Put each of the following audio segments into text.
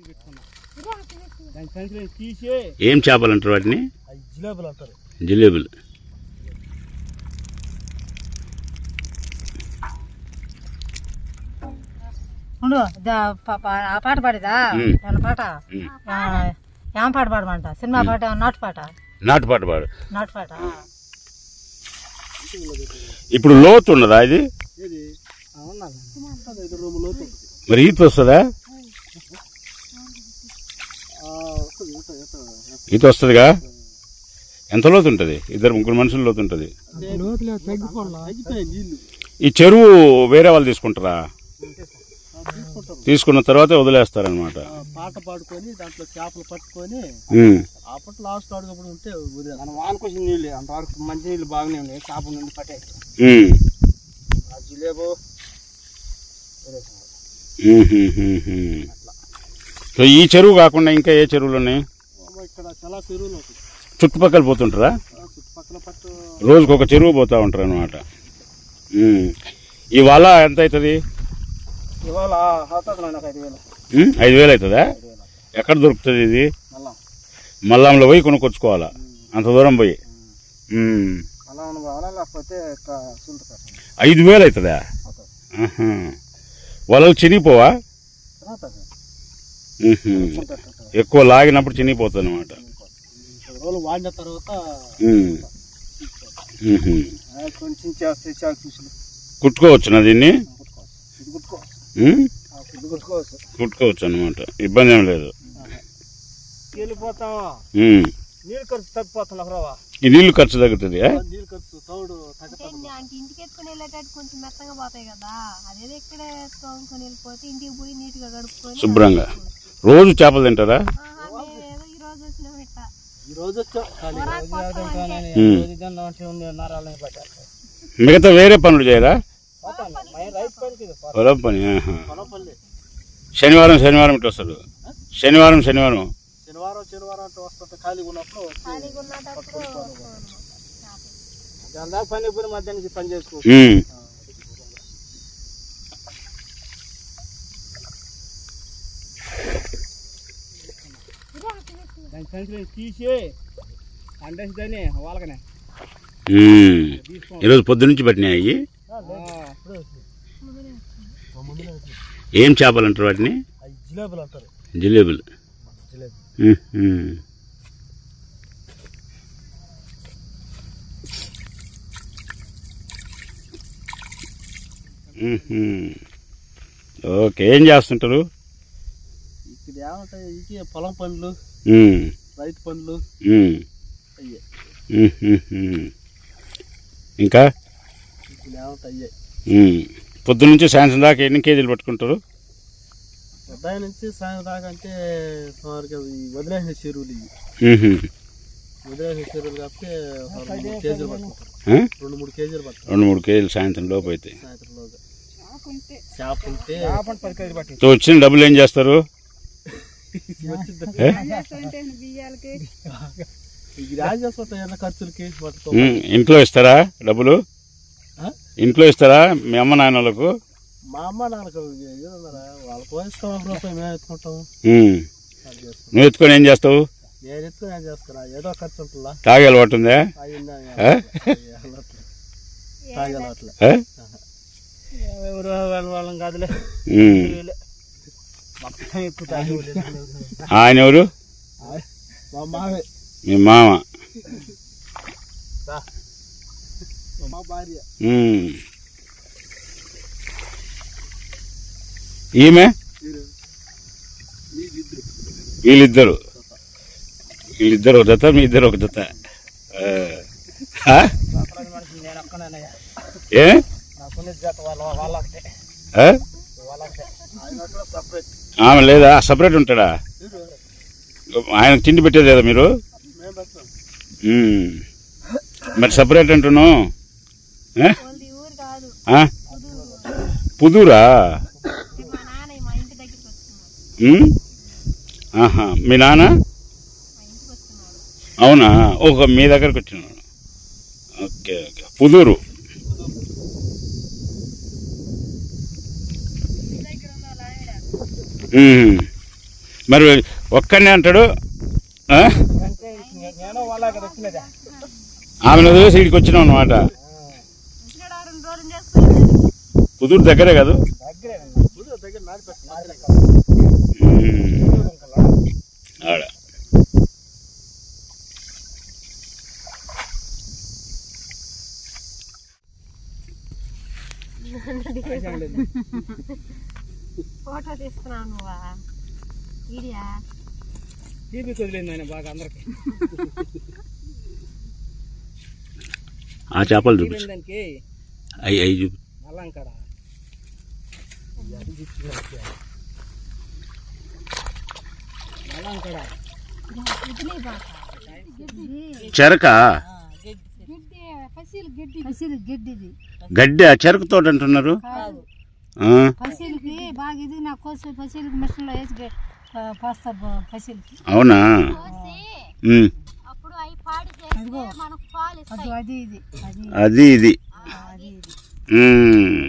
పెట్టుకున్నా దాని సంచిలో తీసి ఏం చేపలు అంటారు వాటిని అవి జిలేబులు అంటారు జిలేబులు ఉండు దా- పా- పా- ఆ పాట పాడిదా ఉమ్. ఏమన్నా పాట ఉమ్. ఆ, ఏం పాట పాడమంట సినిమా పాట నాటు పాట నాటు పాట పాడు నాటు పాట ఇప్పుడు లోతు ఉన్నదా ఇది ఇది ఉన్నది ఐదు రూమ్ లోతు ఉంటుంది. మరి ఈత వస్తుందా ఆ, వస్తుంది, వస్తుంది, వస్తుంది. ఈత వస్తుందిగా ఎంత లోతు ఉంటుంది ఇద్దరు ముగ్గురు మనుషులు లోతు ఉంటుంది తగ్గిపోయాయి నీళ్లు ఈ చెరువు వేరే వాళ్ళు తీసుకుంటారా ఆ, తీసుకుంటాం తీసుకున్న తర్వాత వదిలేస్తారనమాట ఆ, పాట పాడుకొని దాంట్లో చేపలు పట్టుకొని అప్పట్లో లాస్ట్ అడుగుప్పుడు ఉంటే మన వానకొచ్చిన నీళ్ళు అంతవరకు మంచి నీళ్ళు బాగానే ఉన్నాయి చేపల నుండి పట్టే ఆ జిలేబు సో ఈ చెరువు కాకుండా ఇంకా ఏ చెరువులు ఉన్నాయి ఇక్కడ చాలా చెరువులు ఉంటాయి చుట్టుపక్కల పోతుంటారా ఆ, చుట్టుపక్కల పట్టు రోజుకు ఒక చెరువు పోతా ఉంటారు అనమాట ఈ వల ఎంత అవుతుంది ఇవాళ అవుతుంది నాకు ఐదు వేలు ఉమ్, ఐదు వేలు అవుతుందా ఎక్కడ దొరుకుతుంది ఇది మళ్ళా మల్లాంలో పోయి కొనుక్కొచ్చుకోవాలా అంత దూరం పోయి ఉమ్, అలా కావాలా లేకపోతే సుంత ఐదు వేలు అవుతుందా అవుతుంది ఆహా. వలలు చినిగిపోవా అవుతుంది ఉహు. ఎక్కువ లాగినప్పుడు చినిగిపోతుంది అనమాట రోజులు వాడిన తర్వాత ఆ, కొంచెం చేస్తే చాకు పీసులు కుట్టుకోవచ్చునా దీన్ని కుట్టుకోవచ్చు ఇది కుట్టుకోవచ్చు ఉమ్, ఆ, ఇది కుట్టుకోవచ్చు కుట్టుకోవచ్చు అనమాట ఇబ్బంది ఏం లేదు వెళ్ళిపోతావా ఉమ్. నీళ్ళు ఖర్చు తగ్గిపోతున్నా రావా ఈ నీళ్లు ఖర్చు తగ్గుతుంది ఏ? నీళ్ళు ఖర్చు తౌడు తగ్గుతుంది అంటే ఇంటికి ఎత్తుకొని వెళ్ళేటట్టు కొంచెం మెత్తగా పోతాయి కదా అదే ఇక్కడే తోముకొని వెళ్ళిపోతే ఇంటికి పోయి నీట్ గా కడుక్కొని శుభ్రంగా రోజు చేపలు తింటారా ఆహా, మేమేదో ఈ రోజు వచ్చినాం ఇట్లా ఈ రోజు వచ్చాం కానీ పొరాకు కోసం అంటే ఉమ్. రోజు తిన్నాం అంటే ఉంది నరాలని పట్టాలి మిగతా వేరే పనులు చేయరా పోతాను మై రైతు పనికి ఇది పొలం పని ఆహా. పొలంపల్లి శనివారం శనివారం ఇటు వస్తారు శనివారం శనివారం శనివారం శనివారం అంటే వస్తుంటే ఖాళీగా ఉన్నప్పుడు ఖాళీగా ఉన్నటప్పుడు దాని దాకా పని పోయి మధ్యాహ్నం పని చేసుకో ఉమ్. దాని సంచులు తీసి అండేసిదని వాళ్ళకనే ఉమ్. ఈరోజు పొద్దు నుంచి పట్టినాయి ఏం చేపలు అంటారు వాటిని అవి జిలేబులు అంటారు జిలేబులు జిలేబీ ఉహు. ఉహు. ఓకే ఏం చేస్తుంటారు ఇక్కడ ఏమంటాయి ఇక పొలం పనులు ఉమ్. రైతు పనులు ఉమ్. అయ్యే ఉహుహు. ఇంకా ఇక్కడ ఏమంటాయి అయ్యే ఉమ్. పొద్దు నుంచి సాయంత్రం దాకా ఎన్ని కేజీలు పట్టుకుంటారు ఉదయం నుంచి సాయంత్రం దాకా అంటే సుమారుగా ఈ వదిలేసిన చెరువులు ఇవి ఉహు. వదిలేసిన చెరువులు కాబట్టి ఒక రెండు మూడు కేజీలు పట్టుకుంటారు ఆ? రెండు మూడు కేజీలు పట్టుకుంటారు రెండు మూడు కేజీలు సాయంత్రం లోపు అయితే సాయంత్రంలోగా చేప ఉంటే పది కేజీలు పట్టి సో వచ్చిన డబ్బులు ఏం చేస్తారు ఏ? ఇది రాజు చేస్తుంటాయి అన్న ఖర్చులకి పట్టుకో ఉమ్. ఇంట్లో ఇస్తారా డబ్బులు ఆ? ఇంట్లో ఇస్తారా మీ అమ్మ నాన్న వాళ్ళకు మా అమ్మ నాన్నకు ఏదన్నారా వాళ్ళకి పోయిస్తాం ఒక రూపాయి మేము ఎత్తుకుంటాం ఉమ్. అది చేస్తాం నువ్వు ఎత్తుకొని ఏం చేస్తావు నేను ఎత్తుకుని ఏం చేస్తారా ఏదో ఖర్చు ఉంటుందా తాగే అలవాటు ఉందా అయిందా ఆ? తాగల అట్లా ఆ? ఎవరు వాళ్ళ వాళ్ళం కాదులే ఉమ్. వీళ్ళే. మొత్తం ఎక్కువ తాగేవాళ్ళు ఆయన ఎవరు మా మావే మీ మామ రా. మా భార్య ఉమ్. ఈమె వీళ్ళిద్దరు వీళ్ళిద్దరు ఒక జత మీ ఇద్దరు ఒక జత ఆ. ఆ? సతరాని మనిషి నేను ఒక్కనేనయ్యా ఏ నాకున్న జత వాళ్ళ వాళ్ళకే ఆ? వాళ్ళకే ఆయన అక్కడ సపరేట్ ఆమె లేదా సపరేట్ ఉంటాడా ఆయనకు తిండి పెట్టేది కదా మీరు మేము పెడతాం ఉమ్. మరి సపరేట్ అంటున్నావు ఏ? వాళ్ళది ఊరు కాదు ఆ? కుదురు పుదూరా మా నాన్న మా ఇంటి దగ్గరికి వస్తున్నాడు ఉమ్? ఆహా మీ నాన్న మా ఇంటికి వస్తున్నాడు అవునా ఒక మీ దగ్గరకు వచ్చినాడు ఓకే ఓకే పుదూరు ఇంటి దగ్గర ఉన్న లావిడ ఉమ్. మరి ఒక్కనే అంటాడు ఆ? అంటే నేను వాళ్ళ కదా వచ్చినదా ఆమెను వదిలేసి ఇక్కడికి వచ్చినాం అనమాట ఇక్కడ రెండు రోజులు చేసుకుని కుదురు దగ్గరే కాదు దగ్గరే కుదురు దగ్గర నాది పెట్ట ఉమ్. ఆడ ఫోటో తీసుకున్నావు నువ్వా వీడియా టీవీ వదిలేదు ఆయన బాగా అందరికి ఆ చేపలు చూపించు దానికి అయ్యి అయ్యి చూపి అల్లం కాడ అల్లం కాడ చెరక పసిలు గడ్డి పసిలు గడ్డిది గడ్డి ఆ చెరకు తోట అంటున్నారు కాదు ఆ, పసిలకి బాగా ఇది నా కోసి పసిలకి మిషన్లో వేసి గ- ఆ, పోస్తారు బా- పసిలకి అవునా ఉమ్. అప్పుడు అవి పాడి చేస్తే మనకు పాలు అది అది ఇది అది అది ఇది అది ఇది ఉమ్.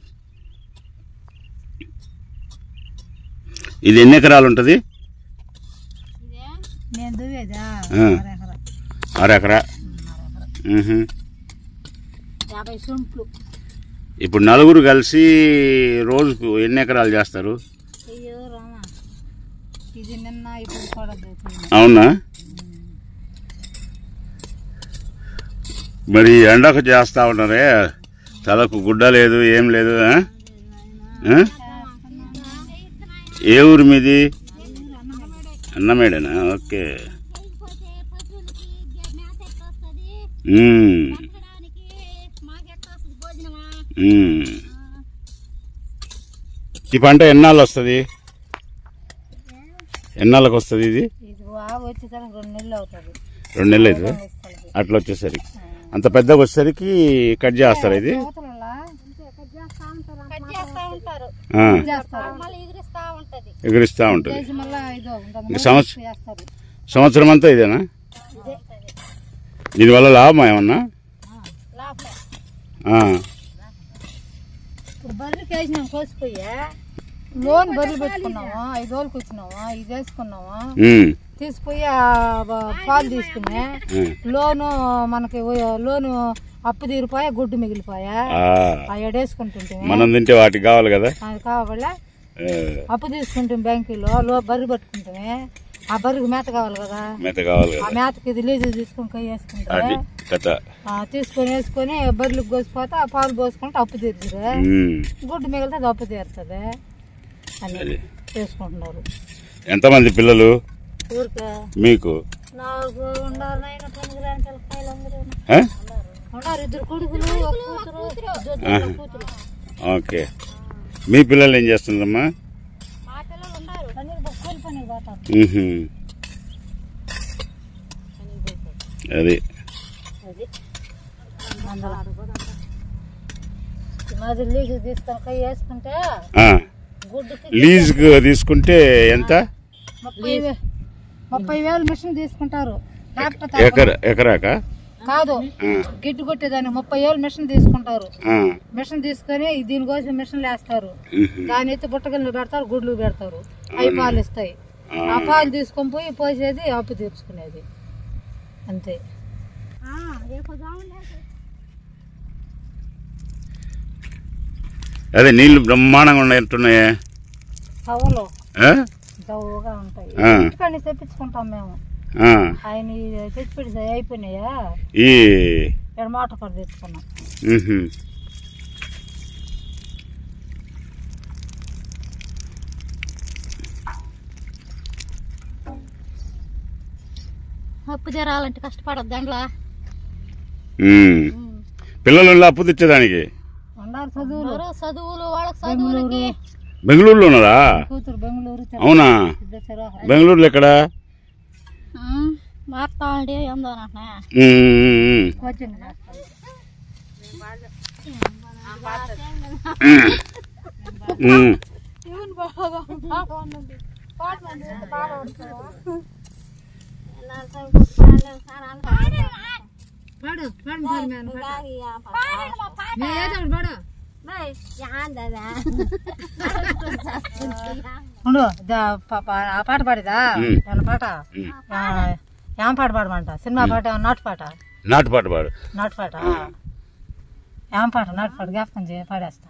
ఇది ఎన్ని ఎకరాలు ఉంటుంది ఇదే నేను దువ్వేదా ఆ. అరెకరా. అరెకరా అరెకరా. ఉహు. యాభై సొంట్లు ఇప్పుడు నలుగురు కలిసి రోజుకు ఎన్ని ఎకరాలు చేస్తారు అయ్యో రామా ఇది నిన్న ఇప్పుడు కూడా దొరికింది. అవునా మరి ఎండకు చేస్తా ఉన్నారే తలకు గుడ్డ లేదు ఏం లేదు ఆ? ఆ? ఏ ఊరు మీది అన్నమేడనా ఓకే చేయకపోతే పశువులకి గే- మేత ఎట్లా వస్తుంది ఉమ్, బతకడానికి మాకు ఎట్లా వస్తుంది భోజనమా ఉమ్. ఈ పంట ఎన్నాళ్ళు వస్తుంది ఎన్నాళ్ళకి వస్తుంది ఇది ఇది బాగా వచ్చేసరికి రెండు నెలలు అవుతుంది రెండు నెలలు అవుతుంది అట్లా వచ్చేసరికి అంత పెద్దగా వచ్చేసరికి కట్ చేస్తారు ఇది కోతలలా కట్ చేస్తా ఉంటారు కట్ చేస్తా ఉంటారు ఆ, చేస్తారు మళ్ళీ ఎగిరిస్తా ఉంటది ఎగురిస్తూ ఉంటుంది చేసి మళ్ళా ఇదో ఇంకా ఇంక సంవత్సరం చేస్తారు సంవత్సరం అంతా ఇదేనా దీనివల్ల లాభమా ఏమన్నా లాభం ఆ, ఇప్పుడు బర్రెలకి వేసినాం కోసిపోయా లోన్ బర్రెలు పెట్టుకున్నాము ఐదు రోజులకి వచ్చినాము ఇది వేసుకున్నాము ఉమ్, తీసుకుపోయి ఆ బ- పాలు తీసుకునే ఉమ్. లోను మనకి ఓ- లోను అప్పు తీరిపోయా గుడ్డు మిగిలిపోయా ఆ, ఆ ఎడేసుకుంటుంటే మనం తింటే వాటికి కావాలి కదా అది కావాలా ఆ, అప్పు తీసుకుంటాం బ్యాంకులో లో బర్రె పట్టుకుంటామే ఆ బర్రెకి మేత కావాలి కదా మేత కావాలి ఆ కదా మేతకి ఇది లీజు తీసుకుని కై వేసుకుంటా అది కథ ఆ, తీసుకొని వేసుకొని బర్రెలకు కోసిపోతే ఆ పాలు పోసుకుంటే అప్పు తీరుతుంది ఉమ్, గుడ్డు మిగిలితే అది అప్పు తీరుతుంది అని అది చేసుకుంటున్నారు ఎంతమంది పిల్లలు ఊరికే మీకు నాకు ఉండారు నాయన పనికిరాని పిల్లకాయలు అందరూ ఆ? ఉన్నారు ఇద్దరు కొడుకులు ఒక కూతురు ఇద్దరు కూతురు ఓకే మీ పిల్లలు ఏం చేస్తుందమ్మా మా పిల్లలు ఉన్నారు పని కూలి పని పోతారు ఉహు. అది అది మాది లీజు తీసుకొని కై వేసుకుంటే ఆ, గుడ్డుకి లీజుకు తీసుకుంటే ఎంత ముప్పై వే- ముప్పై వేలు మిషన్ తీసుకుంటారు లేకపోతే ఎకర ఎకరాకా కాదు ఆ, గిట్టు కొట్టేదాన్ని ముప్పై వేలు మిషన్ తీసుకుంటారు ఆ, మిషన్ తీసుకొని దీనికోసం మిషన్లు వేస్తారు ఉహు. దాని ఎత్తి బుట్టగలు పెడతారు గుడ్లు పెడతారు అవి పాలు ఇస్తాయి ఆ, ఆ పాలు తీసుకొని పోయి పోసేది అప్పు తీర్చుకునేది అంతే రేపు జాములు అదే నీళ్లు బ్రహ్మాండంగా ఉన్నట్టున్నాయే సవలు ఆ? దవ్వుగా ఉంటాయి ఆ. ఇంటికాడ తెప్పించుకుంటాం మేము ఆ, ఆయన తెచ్చిపెట్టి అయిపోయినాయా ఈ ఇక్కడ మాట కూడా తెచ్చుకున్నాం ఉహు. అప్పు తీరాలంటే కష్టపడద్దు దాంట్లో ఉమ్. పిల్లలు అప్పు తెచ్చేదానికి ఉండాలి చదువులు ఎవరో చదువులు వాళ్ళకి చదువులకి బెంగళూరులో ఉన్నారా కూతురు బెంగళూరు అవునా ఇద్దరు చెరో- బెంగళూరులో ఎక్కడ మారుతామండి ఏందో నాన్న ఉమ్, కోచింగ్ చేస్తారు ఉమ్. పాడు పాడు పాడు మేము మేము ఏదో ఒకటి పాడు యాందదా ఉండు దా- పా- పా- ఆ పాట పాడిదా ఉమ్. ఏమన్నా పాట ఉమ్. ఆ, ఏం పాట పాడమంట సినిమా పాట నాటు పాట నాటు పాట పాడు నాటు పాట ఏం పాట నాటు పాట జ్ఞాపకం చేయ పాడేస్తా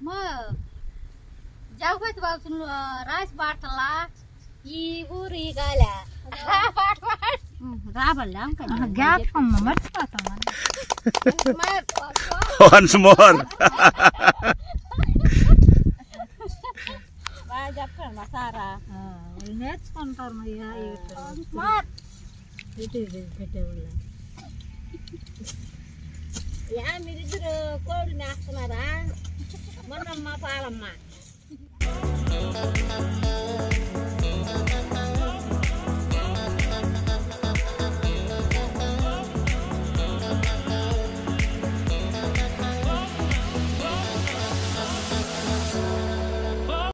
జగపతి బాబు రాసి పాటలా ఈ ఊరు ఈ గాలే పాట పాడు రాబల్లా ఆహా, జ్ఞాపకం మర్చిపోతామా వన్స్ మోర్ బాగా చెప్పండి మా సారా ఆ, వాళ్ళు నేర్చుకుంటారు మరి ఆ, ఇటు. ఇటు ఇది పెట్టేవాళ్ళు యా మీరిద్దరు కోడి మేస్తున్నారా మొన్నమ్మ పాలమ్మ